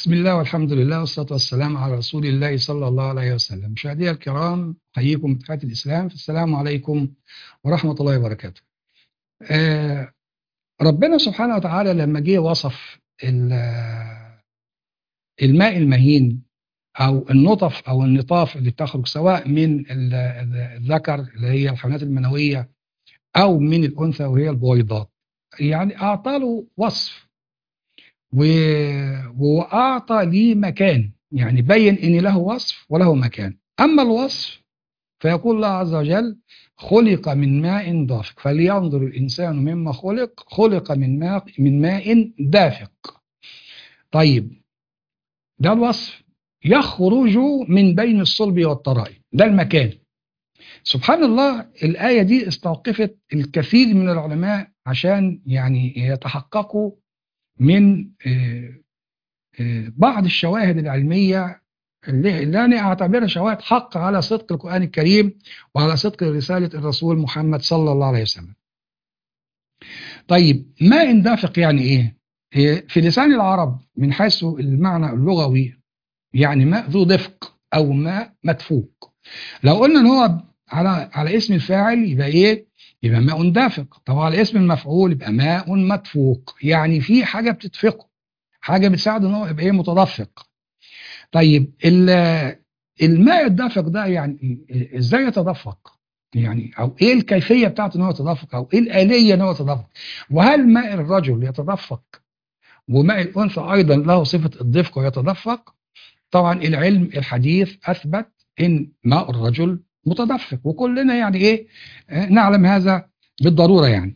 بسم الله والحمد لله والصلاة والسلام على رسول الله صلى الله عليه وسلم مشاهدي الكرام أحييكم بتحية الإسلام السلام عليكم ورحمة الله وبركاته آه ربنا سبحانه وتعالى لما جه وصف الماء المهين أو النطف أو النطاف اللي بتخرج سواء من الذكر اللي هي الحيوانات المنوية أو من الأنثى وهي البويضات يعني أعطى له وصف وأعطى لي مكان يعني بين إن له وصف وله مكان أما الوصف فيقول الله عز وجل خلق من ماء دافق فلينظر الإنسان مما خلق خلق من ماء من ماء دافق طيب ده الوصف يخرج من بين الصلب والطرائب ده المكان سبحان الله الآية دي استوقفت الكثير من العلماء عشان يعني يتحققوا من بعض الشواهد العلمية اللي أنا أعتبرها شواهد حق على صدق القرآن الكريم وعلى صدق رسالة الرسول محمد صلى الله عليه وسلم طيب ماء دافق يعني إيه؟ في لسان العرب من حيث المعنى اللغوي يعني ماء ذو دفق أو ماء مدفوق لو قلنا ان هو على على اسم الفاعل يبقى ايه يبقى ماء دافق طب على اسم المفعول يبقى ماء مدفوق يعني في حاجه بتدفقه حاجه بتساعده ان هو يبقى ايه متدفق طيب الماء الدافق ده يعني ازاي يتدفق يعني او ايه الكيفيه بتاعته ان هو يتدفق او ايه الاليه ان هو يتدفق وهل ماء الرجل يتدفق وماء الانثى ايضا له صفه الدفق ويتدفق طبعا العلم الحديث اثبت ان ماء الرجل متدفق وكلنا يعني ايه نعلم هذا بالضروره يعني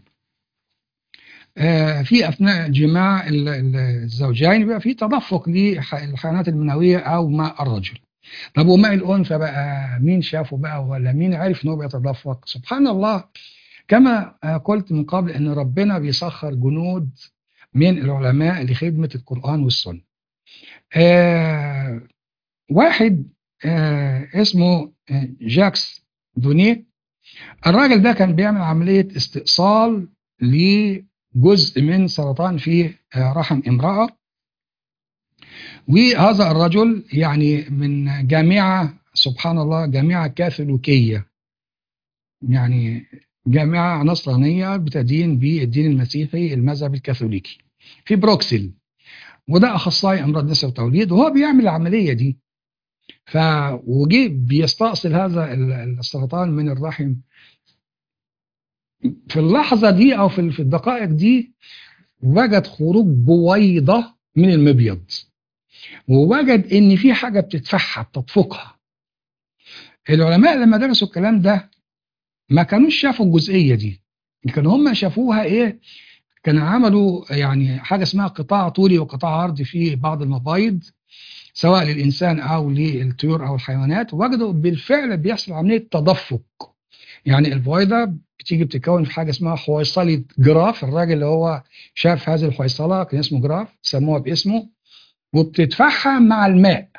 في اثناء جماع الزوجين بيبقى في تدفق للحيوانات المنويه او ماء الرجل طب وماء الانثى بقى مين شافه بقى ولا مين عرف ان هو بيتدفق سبحان الله كما قلت من قبل ان ربنا بيسخر جنود من العلماء لخدمه القران والسنه آه واحد آه اسمه جاكس دونيه الراجل ده كان بيعمل عملية استئصال لجزء من سرطان في رحم امرأة وهذا الرجل يعني من جامعة سبحان الله جامعة كاثوليكية يعني جامعة نصرانية بتدين بالدين المسيحي المذهب الكاثوليكي في بروكسل وده اخصائي امراض نساء وتوليد وهو بيعمل العمليه دي ف وجي بيستأصل هذا السرطان من الرحم في اللحظه دي او في في الدقائق دي وجد خروج بويضه من المبيض ووجد ان في حاجه بتتفحى بتدفقها العلماء لما درسوا الكلام ده ما كانوش شافوا الجزئيه دي كانوا هم شافوها ايه كانوا عملوا يعني حاجه اسمها قطاع طولي وقطاع عرضي في بعض المبايض سواء للانسان او للطيور او الحيوانات وجدوا بالفعل بيحصل عمليه تدفق يعني البويضه بتيجي بتتكون في حاجه اسمها حويصله جراف الراجل اللي هو شاف هذه الحويصله كان اسمه جراف سموها باسمه وبتتفحم مع الماء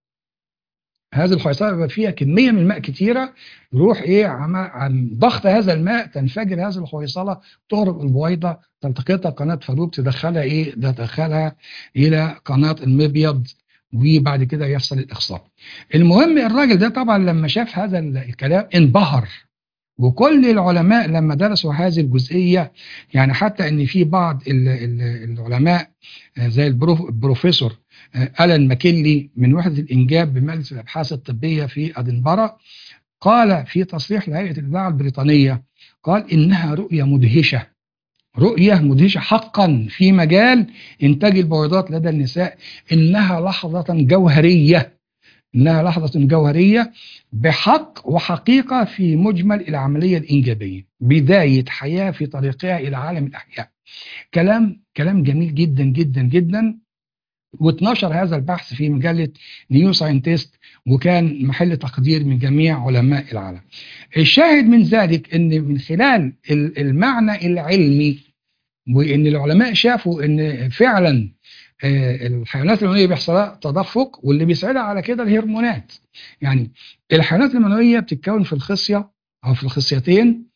هذه الحويصله بيبقى فيها كميه من الماء كتيره يروح ايه عن ضغط هذا الماء تنفجر هذه الحويصله تهرب البويضه تلتقطها قناه فالوب تدخلها ايه تدخلها الى قناه المبيض وبعد كده يحصل الاخصاب المهم الراجل ده طبعا لما شاف هذا الكلام انبهر وكل العلماء لما درسوا هذه الجزئيه يعني حتى ان في بعض العلماء زي البروفيسور ألان ماكينلي من وحدة الإنجاب بمجلس الأبحاث الطبية في أدنبرا قال في تصريح لهيئة الإذاعة البريطانية قال إنها رؤية مدهشة رؤية مدهشة حقا في مجال إنتاج البويضات لدى النساء إنها لحظة جوهرية إنها لحظة جوهرية بحق وحقيقة في مجمل العملية الإنجابية بداية حياة في طريقها إلى عالم الأحياء كلام كلام جميل جدا جدا جدا واتنشر هذا البحث في مجلة نيو ساينتست وكان محل تقدير من جميع علماء العالم الشاهد من ذلك ان من خلال المعنى العلمي وان العلماء شافوا ان فعلا الحيوانات المنويه بيحصل لها تدفق واللي بيساعدها على كده الهرمونات يعني الحيوانات المنويه بتتكون في الخصيه او في الخصيتين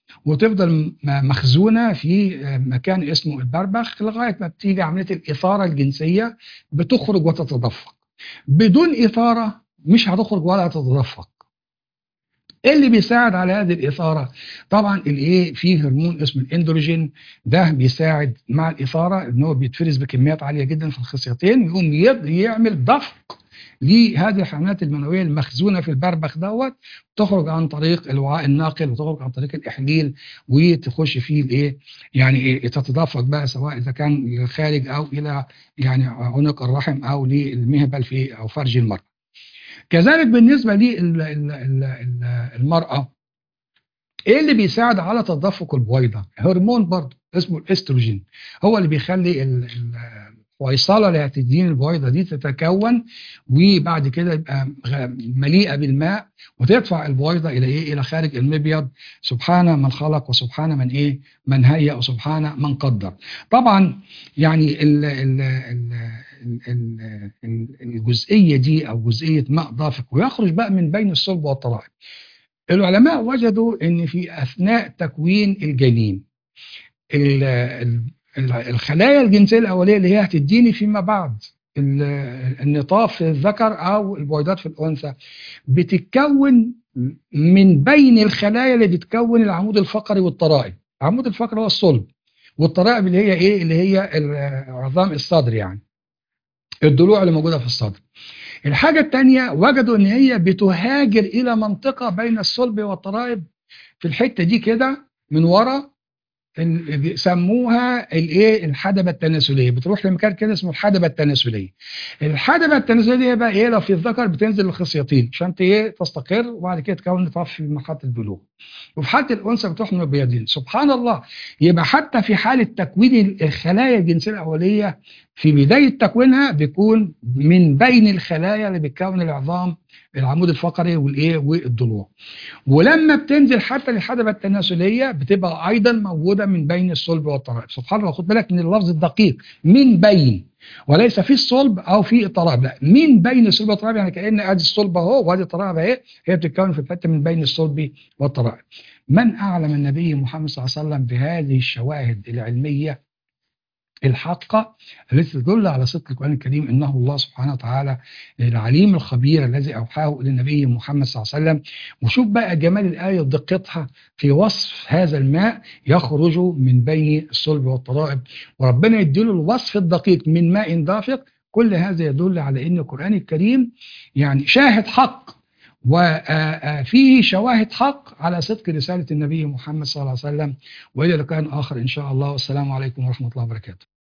وتفضل م- مخزونه في آه، مكان اسمه البربخ لغايه ما بتيجي عمليه الاثاره الجنسيه بتخرج وتتدفق بدون اثاره مش هتخرج ولا هتتدفق ايه اللي بيساعد على هذه الاثاره طبعا الايه في هرمون اسمه الاندروجين ده بيساعد مع الاثاره ان هو بيتفرز بكميات عاليه جدا في الخصيتين يقوم يد- يعمل دفق لهذه الحملات المنويه المخزونه في البربخ دوت تخرج عن طريق الوعاء الناقل وتخرج عن طريق الاحليل وتخش فيه الايه يعني إيه تتدفق بقى سواء اذا كان للخارج او الى يعني عنق الرحم او للمهبل في او فرج المراه كذلك بالنسبه للمراه ايه اللي بيساعد على تدفق البويضه هرمون برضه اسمه الاستروجين هو اللي بيخلي ال- ال- الحويصله اللي هتدين البويضه دي تتكون وبعد كده يبقى غ- مليئه بالماء وتدفع البويضه الى ايه الى خارج المبيض سبحان من خلق وسبحان من ايه من هيأ وسبحان من قدر طبعا يعني ال ال ال ال- ال- ال- الجزئيه دي او جزئيه ماء دافق ويخرج بقى من بين الصلب والترائب العلماء وجدوا ان في اثناء تكوين الجنين ال- ال- ال- الخلايا الجنسيه الاوليه اللي هي هتديني فيما بعد ال- النطاف في الذكر او البويضات في الانثى بتتكون من بين الخلايا اللي بتكون العمود الفقري والترائب العمود الفقري هو الصلب والترائب اللي هي ايه اللي هي ال- عظام الصدر يعني الضلوع اللي موجوده في الصدر الحاجه الثانيه وجدوا ان هي بتهاجر الى منطقه بين الصلب والترائب في الحته دي كده من ورا ال- بيسموها الايه الحدبه التناسليه بتروح لمكان كده اسمه الحدبه التناسليه الحدبه التناسليه دي بقى ايه لو في الذكر بتنزل الخصيتين عشان ت- ايه تستقر وبعد كده تكون نطاف في مرحله البلوغ وفي حاله الانثى بتروح من البياضين سبحان الله يبقى حتى في حاله تكوين الخلايا الجنسيه الاوليه في بدايه تكوينها بيكون من بين الخلايا اللي بتكون العظام العمود الفقري والايه والضلوع ولما بتنزل حتى للحدبه التناسليه بتبقى ايضا موجوده من بين الصلب والترائب سبحان الله خد بالك من اللفظ الدقيق من بين وليس في الصلب او في الترائب لا من بين الصلب والترائب يعني كان ادي الصلب اهو وادي الترائب اهي هي بتتكون في الحته من بين الصلب والترائب من اعلم النبي محمد صلى الله عليه وسلم بهذه الشواهد العلميه الحقة التي تدل على صدق القرآن الكريم إنه الله سبحانه وتعالى العليم الخبير الذي أوحاه إلى النبي محمد صلى الله عليه وسلم وشوف بقى جمال الآية ودقتها في وصف هذا الماء يخرج من بين الصلب والترائب وربنا يديله الوصف الدقيق من ماء دافق كل هذا يدل على أن القرآن الكريم يعني شاهد حق وفيه شواهد حق على صدق رسالة النبي محمد صلى الله عليه وسلم وإلى لقاء آخر إن شاء الله والسلام عليكم ورحمة الله وبركاته